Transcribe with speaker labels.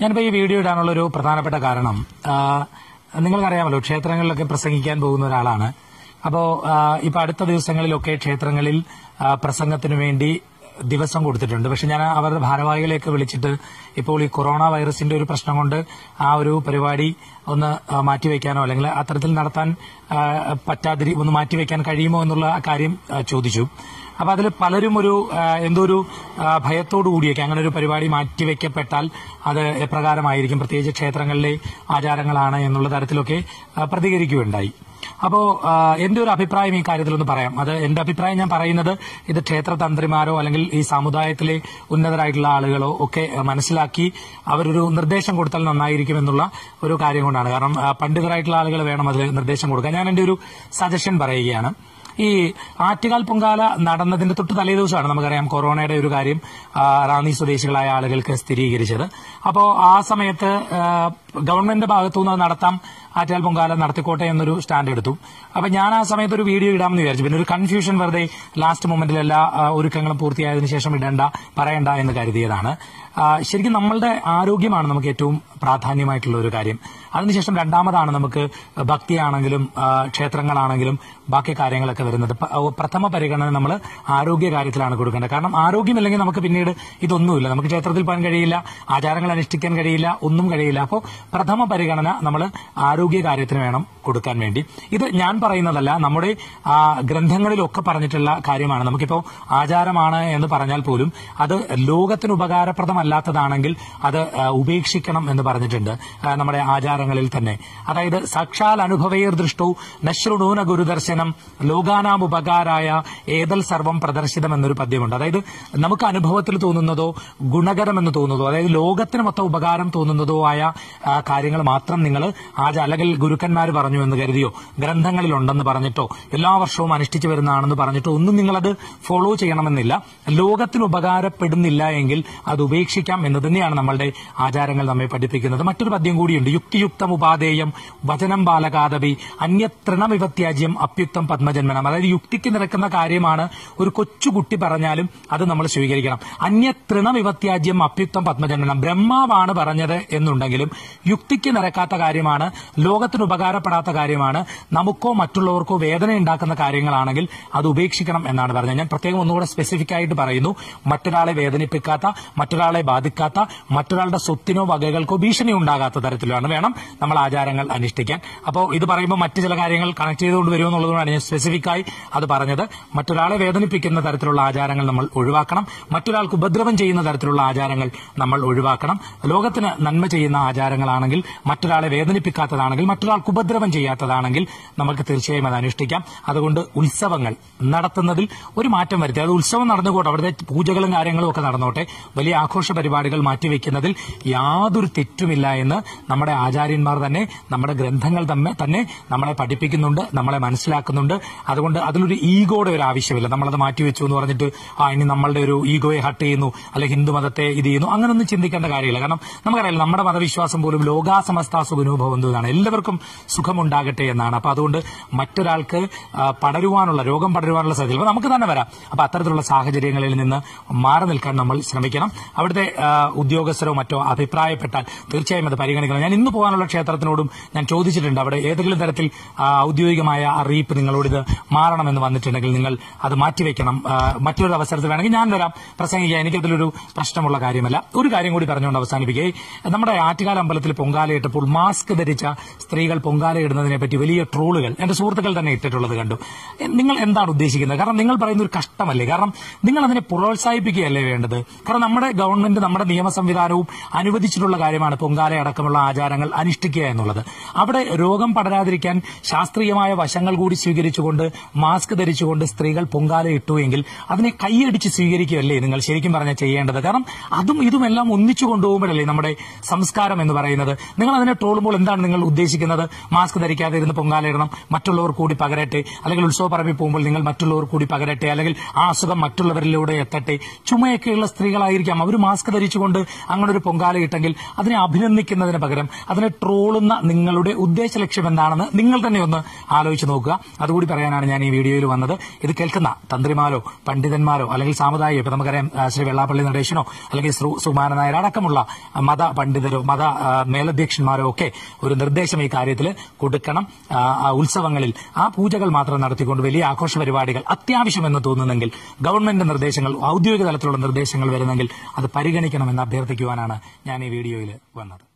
Speaker 1: ഞാനിപ്പോൾ ഈ വീഡിയോ ഇടാനുള്ള ഒരു പ്രധാനപ്പെട്ട കാരണം ആ, നിങ്ങൾക്കറിയാമല്ലോ ക്ഷേത്രങ്ങളിലൊക്കെ പ്രസംഗിക്കാൻ പോകുന്ന ഒരാളാണ് അപ്പോൾ ഇപ്പൊ അടുത്ത ദിവസങ്ങളിലൊക്കെ ക്ഷേത്രങ്ങളിൽ ആ, പ്രസംഗത്തിനു വേണ്ടി ദിവസം കൊടുത്തിട്ടുണ്ട് പക്ഷെ ഞാൻ അവരുടെ ഭാരവാഹികളെയൊക്കെ വിളിച്ചിട്ട് ഇപ്പോൾ ഈ കൊറോണ വൈറസിന്റെ ഒരു പ്രശ്നം കൊണ്ട് ആ ഒരു പരിപാടി ഒന്ന് ആ, മാറ്റിവെക്കാനോ അല്ലെങ്കിൽ അത്തരത്തിൽ നടത്താൻ ആ, പറ്റാതിരി ഒന്ന് മാറ്റിവെക്കാൻ കഴിയുമോ എന്നുള്ള കാര്യം ആ, ചോദിച്ചു അപ്പൊ അതിൽ പലരും ഒരു ആ, എന്തോ ഒരു ആ, ഭയത്തോടു കൂടിയൊക്കെ അങ്ങനെ ഒരു പരിപാടി മാറ്റിവെക്കപ്പെട്ടാൽ അത് എപ്രകാരമായിരിക്കും പ്രത്യേകിച്ച് ക്ഷേത്രങ്ങളിലെ ആചാരങ്ങളാണ് എന്നുള്ള തരത്തിലൊക്കെ ആ, പ്രതികരിക്കുകയുണ്ടായി അപ്പോ ആ, എന്റെ ഒരു അഭിപ്രായം ഈ കാര്യത്തിലൊന്ന് പറയാം അത് എന്റെ അഭിപ്രായം ഞാൻ പറയുന്നത് ഇത് ക്ഷേത്ര തന്ത്രിമാരോ അല്ലെങ്കിൽ ഈ സമുദായത്തിലെ ഉന്നതരായിട്ടുള്ള ആളുകളോ ഒക്കെ ആ, മനസ്സിലാക്കി അവരൊരു നിർദ്ദേശം കൊടുത്താൽ നന്നായിരിക്കും എന്നുള്ള ഒരു കാര്യം കൊണ്ടാണ് കാരണം ആ, പണ്ഡിതരായിട്ടുള്ള ആളുകൾ വേണം അതിൽ നിർദ്ദേശം കൊടുക്കാൻ ഞാൻ എന്റെ ഒരു സജഷൻ പറയുകയാണ് ഈ ആറ്റുകാൽ പൊങ്കാല നടന്നതിന്റെ തൊട്ട് തലേ ദിവസമാണ് നമുക്കറിയാം കൊറോണയുടെ ഒരു കാര്യം ആ, റാന്നി സ്വദേശികളായ ആളുകൾക്ക് സ്ഥിരീകരിച്ചത് അപ്പോൾ ആ സമയത്ത് ആ, ഗവൺമെന്റിന്റെ ഭാഗത്തുനിന്ന് അത് നടത്താം ആറ്റുകാൽ പൊങ്കാല നടത്തിക്കോട്ടെ എന്നൊരു സ്റ്റാൻഡ് എടുത്തു അപ്പൊ ഞാൻ ആ സമയത്ത് ഒരു വീഡിയോ ഇടാമെന്ന് വിചാരിച്ചു പിന്നെ ഒരു കൺഫ്യൂഷൻ വെറുതെ ലാസ്റ്റ് മൊമെന്റിൽ എല്ലാ ആ, ഒരുക്കങ്ങളും പൂർത്തിയായതിനു ശേഷം ഇടണ്ട പറയണ്ട എന്ന് കരുതിയതാണ് ആ, ശരിക്കും നമ്മളുടെ ആരോഗ്യമാണ് നമുക്ക് ഏറ്റവും പ്രാധാന്യമായിട്ടുള്ള ഒരു കാര്യം അതിനുശേഷം രണ്ടാമതാണ് നമുക്ക് ഭക്തിയാണെങ്കിലും ആ, ക്ഷേത്രങ്ങളാണെങ്കിലും ബാക്കി കാര്യങ്ങളൊക്കെ വരുന്നത് പ- പ്രഥമ പരിഗണന നമ്മൾ ആരോഗ്യ കാര്യത്തിലാണ് കൊടുക്കേണ്ടത് കാരണം ആരോഗ്യമില്ലെങ്കിൽ നമുക്ക് പിന്നീട് ഇതൊന്നുമില്ല നമുക്ക് ക്ഷേത്രത്തിൽ പോകാൻ കഴിയില്ല ആചാരങ്ങൾ അനുഷ്ഠിക്കാൻ കഴിയില്ല ഒന്നും കഴിയില്ല അപ്പോൾ പ്രഥമ പരിഗണന നമ്മൾ ആരോഗ്യ കാര്യത്തിന് വേണം കൊടുക്കാൻ വേണ്ടി ഇത് ഞാൻ പറയുന്നതല്ല നമ്മുടെ ആ, ഗ്രന്ഥങ്ങളിലൊക്കെ പറഞ്ഞിട്ടുള്ള കാര്യമാണ് നമുക്കിപ്പോൾ ആചാരമാണ് എന്ന് പറഞ്ഞാൽ പോലും അത് ലോകത്തിന് ഉപകാരപ്രദമല്ലാത്തതാണെങ്കിൽ അത് ആ, ഉപേക്ഷിക്കണം എന്ന് പറഞ്ഞിട്ടുണ്ട് ആ, നമ്മുടെ ആചാരങ്ങളിൽ തന്നെ അതായത് സാക്ഷാൽ അനുഭവേർ ദൃഷ്ടോ നശ്രുണൂന ഗുരുദർശനം ലോകാനാം ഉപകാരായ ഏതൽ സർവം പ്രദർശിതം എന്നൊരു പദ്യമുണ്ട് അതായത് നമുക്ക് അനുഭവത്തിൽ തോന്നുന്നതോ ഗുണകരമെന്ന് തോന്നുന്നതോ അതായത് ലോകത്തിന് മൊത്തം ഉപകാരം തോന്നുന്നതോ ആയ ആ, കാര്യങ്ങൾ മാത്രം നിങ്ങൾ ആചാര അല്ലെങ്കിൽ ഗുരുക്കന്മാർ പറഞ്ഞു എന്ന് കരുതിയോ ഗ്രന്ഥങ്ങളിലുണ്ടെന്ന് പറഞ്ഞിട്ടോ എല്ലാ വർഷവും അനുഷ്ഠിച്ചു വരുന്നതാണെന്ന് പറഞ്ഞിട്ടോ ഒന്നും നിങ്ങളത് ഫോളോ ചെയ്യണമെന്നില്ല ലോകത്തിന് ഉപകാരപ്പെടുന്നില്ല എങ്കിൽ അത് ഉപേക്ഷിക്കാം എന്ന് തന്നെയാണ് നമ്മളുടെ ആചാരങ്ങൾ നമ്മെ പഠിപ്പിക്കുന്നത് മറ്റൊരു പദ്യം കൂടിയുണ്ട് യുക്തിയുക്തം ഉപാദേയം വചനം ബാലകാദവി അന്യത്രണമിവത്യാജ്യം അപ്യുക്തം പത്മജന്മനം അതായത് യുക്തിക്ക് നിരക്കുന്ന കാര്യമാണ് ഒരു കൊച്ചുകുട്ടി പറഞ്ഞാലും അത് നമ്മൾ സ്വീകരിക്കണം അന്യത്രണമിവത്യാജ്യം അപ്യുക്തം പത്മജന്മനം ബ്രഹ്മാവാണ് പറഞ്ഞത് എന്നുണ്ടെങ്കിലും യുക്തിക്ക് നിരക്കാത്ത കാര്യമാണ് ലോകത്തിന് ഉപകാരപ്പെടാത്ത കാര്യമാണ് നമുക്കോ മറ്റുള്ളവർക്കോ വേദന ഉണ്ടാക്കുന്ന കാര്യങ്ങളാണെങ്കിൽ അത് ഉപേക്ഷിക്കണം എന്നാണ് പറഞ്ഞത് ഞാൻ പ്രത്യേകം ഒന്നുകൂടെ സ്പെസിഫിക് ആയിട്ട് പറയുന്നു മറ്റൊരാളെ വേദനിപ്പിക്കാത്ത മറ്റൊരാളെ ബാധിക്കാത്ത മറ്റൊരാളുടെ സ്വത്തിനോ വകകൾക്കോ ഭീഷണി ഉണ്ടാകാത്ത തരത്തിലാണ് വേണം നമ്മൾ ആചാരങ്ങൾ അനുഷ്ഠിക്കാൻ അപ്പോൾ ഇത് പറയുമ്പോൾ മറ്റു ചില കാര്യങ്ങൾ കണക്ട് ചെയ്തുകൊണ്ട് വരുമെന്നുള്ളതുകൊണ്ടാണ് ഞാൻ സ്പെസിഫിക് ആയി അത് പറഞ്ഞത് മറ്റൊരാളെ വേദനിപ്പിക്കുന്ന തരത്തിലുള്ള ആചാരങ്ങൾ നമ്മൾ ഒഴിവാക്കണം മറ്റൊരാൾക്ക് ഉപദ്രവം ചെയ്യുന്ന തരത്തിലുള്ള ആചാരങ്ങൾ നമ്മൾ ഒഴിവാക്കണം ലോകത്തിന് നന്മ ചെയ്യുന്ന ആചാരങ്ങളാണെങ്കിൽ മറ്റൊരാളെ വേദനിപ്പിക്കാത്തതാണെങ്കിൽ മറ്റൊരാൾക്ക് ഉപദ്രവം ചെയ്യാത്തതാണെങ്കിൽ നമുക്ക് തീർച്ചയായും അത് അനുഷ്ഠിക്കാം അതുകൊണ്ട് ഉത്സവങ്ങൾ നടത്തുന്നതിൽ ഒരു മാറ്റം വരുത്തി അത് ഉത്സവം നടന്നുകൂടെ അവിടുത്തെ പൂജകളും കാര്യങ്ങളും ഒക്കെ നടന്നോട്ടെ വലിയ ആഘോഷ പരിപാടികൾ മാറ്റിവെക്കുന്നതിൽ യാതൊരു തെറ്റുമില്ല എന്ന് നമ്മുടെ ആചാര്യന്മാർ തന്നെ നമ്മുടെ ഗ്രന്ഥങ്ങൾ തമ്മെ തന്നെ നമ്മളെ പഠിപ്പിക്കുന്നുണ്ട് നമ്മളെ മനസ്സിലാക്കുന്നുണ്ട് അതുകൊണ്ട് അതിലൊരു ഈഗോയുടെ ഒരു ആവശ്യമില്ല നമ്മളത് മാറ്റിവെച്ചു എന്ന് പറഞ്ഞിട്ട് ആ ഇനി നമ്മളുടെ ഒരു ഈഗോയെ ഹട്ട് ചെയ്യുന്നു അല്ലെ ഹിന്ദു മതത്തെ ഇത് ചെയ്യുന്നു അങ്ങനൊന്നും ചിന്തിക്കേണ്ട കാര്യമില്ല കാരണം നമുക്കറിയാം നമ്മുടെ മതവിശ്വാസം പോലും ലോകാസമസ്ത സുഖനുഭവം എന്നാണ് എല്ലാവർക്കും സുഖമുണ്ടാകട്ടെ എന്നാണ് അപ്പൊ അതുകൊണ്ട് മറ്റൊരാൾക്ക് ആ, പടരുവാനുള്ള രോഗം പടരുവാനുള്ള സാധ്യത അപ്പൊ നമുക്ക് തന്നെ വരാം അപ്പൊ അത്തരത്തിലുള്ള സാഹചര്യങ്ങളിൽ നിന്ന് മാറി നിൽക്കാൻ നമ്മൾ ശ്രമിക്കണം അവിടുത്തെ ആ, ഉദ്യോഗസ്ഥരോ മറ്റോ അഭിപ്രായപ്പെട്ടാൽ തീർച്ചയായും അത് പരിഗണിക്കണം ഞാൻ ഇന്ന് പോകാനുള്ള ക്ഷേത്രത്തിനോടും ഞാൻ ചോദിച്ചിട്ടുണ്ട് അവിടെ ഏതെങ്കിലും തരത്തിൽ ആ, ഔദ്യോഗികമായ അറിയിപ്പ് നിങ്ങളോട് ഇത് മാറണമെന്ന് വന്നിട്ടുണ്ടെങ്കിൽ നിങ്ങൾ അത് മാറ്റിവെക്കണം ആ, മറ്റൊരു അവസരത്തിൽ വേണമെങ്കിൽ ഞാൻ വരാം പ്രസംഗിക്കാൻ എനിക്കതിലൊരു പ്രശ്നമുള്ള കാര്യമല്ല ഒരു കാര്യം കൂടി പറഞ്ഞുകൊണ്ട് അവസാനിപ്പിക്കേ നമ്മുടെ ആറ്റുകാൽ അമ്പലത്തിൽ പൊങ്കാലയിട്ടപ്പോൾ മാസ്ക് ധരിച്ച സ്ത്രീകൾ പൊങ്കാലയിടുന്നതിനെ പറ്റി വലിയ ട്രോളുകൾ എന്റെ സുഹൃത്തുക്കൾ തന്നെ ഇട്ടിട്ടുള്ളത് കണ്ടു എ, നിങ്ങൾ എന്താണ് ഉദ്ദേശിക്കുന്നത് കാരണം നിങ്ങൾ പറയുന്ന ഒരു കഷ്ടമല്ലേ കാരണം നിങ്ങൾ അതിനെ പ്രോത്സാഹിപ്പിക്കുകയല്ലേ വേണ്ടത് കാരണം നമ്മുടെ ഗവൺമെന്റ് നമ്മുടെ നിയമ സംവിധാനവും അനുവദിച്ചിട്ടുള്ള കാര്യമാണ് പൊങ്കാല അടക്കമുള്ള ആചാരങ്ങൾ അനുഷ്ഠിക്കുക എന്നുള്ളത് അവിടെ രോഗം പടരാതിരിക്കാൻ ശാസ്ത്രീയമായ വശങ്ങൾ കൂടി സ്വീകരിച്ചുകൊണ്ട് മാസ്ക് ധരിച്ചുകൊണ്ട് സ്ത്രീകൾ പൊങ്കാല ഇട്ടു എങ്കിൽ അതിനെ കൈയടിച്ച് സ്വീകരിക്കുകയല്ലേ നിങ്ങൾ ശരിക്കും പറഞ്ഞാൽ ചെയ്യേണ്ടത് കാരണം അതും ഇതുമെല്ലാം ഒന്നിച്ചു കൊണ്ടുപോകുമ്പോഴല്ലേ നമ്മുടെ സംസ്കാരം എന്ന് പറയുന്നത് പറയുന്നത് നിങ്ങൾ അതിനെ ട്രോളുമ്പോൾ എന്താണ് നിങ്ങൾ ഉദ്ദേശിക്കുന്നത് മാസ്ക് ധരിക്കാതെ ഇരുന്ന് പൊങ്കാലയിടണം മറ്റുള്ളവർ കൂടി പകരട്ടെ അല്ലെങ്കിൽ ഉത്സവ പറമ്പിൽ പോകുമ്പോൾ നിങ്ങൾ മറ്റുള്ളവർ കൂടി പകരട്ടെ അല്ലെങ്കിൽ ആ അസുഖം മറ്റുള്ളവരിലൂടെ എത്തട്ടെ ചുമയൊക്കെയുള്ള സ്ത്രീകളായിരിക്കാം അവർ മാസ്ക് ധരിച്ചുകൊണ്ട് അങ്ങനെ ഒരു പൊങ്കാല ഇട്ടെങ്കിൽ അതിനെ അഭിനന്ദിക്കുന്നതിന് പകരം അതിനെ ട്രോളുന്ന നിങ്ങളുടെ ഉദ്ദേശ ലക്ഷ്യം എന്താണെന്ന് നിങ്ങൾ തന്നെ ഒന്ന് ആലോചിച്ച് നോക്കുക അതുകൂടി പറയാനാണ് ഞാൻ ഈ വീഡിയോയിൽ വന്നത് ഇത് കേൾക്കുന്ന തന്ത്രിമാരോ പണ്ഡിതന്മാരോ അല്ലെങ്കിൽ സാമുദായികോ ഇപ്പൊ നമുക്കറിയാം ആ, ശ്രീ വെള്ളാപ്പള്ളി നടേശനോ അല്ലെങ്കിൽ ശ്രീ സുമാന നായർ അടക്കമുള്ള മത പണ്ഡിതരോ മത ആ, മേലധ്യക്ഷന്മാരോ ഒക്കെ ഒരു നിർദ്ദേശം ഈ കാര്യത്തിൽ കൊടുക്കണം ആ, ആ ഉത്സവങ്ങളിൽ ആ പൂജകൾ മാത്രം നടത്തിക്കൊണ്ട് വലിയ ആഘോഷ പരിപാടികൾ അത്യാവശ്യമെന്ന് തോന്നുന്നെങ്കിൽ ഗവൺമെന്റ് നിർദ്ദേശങ്ങൾ ഔദ്യോഗിക തലത്തിലുള്ള നിർദ്ദേശങ്ങൾ വരുന്നെങ്കിൽ അത് പരിഗണിക്കണമെന്ന് അഭ്യർത്ഥിക്കുവാനാണ് ഞാൻ ഈ വീഡിയോയിൽ വന്നത്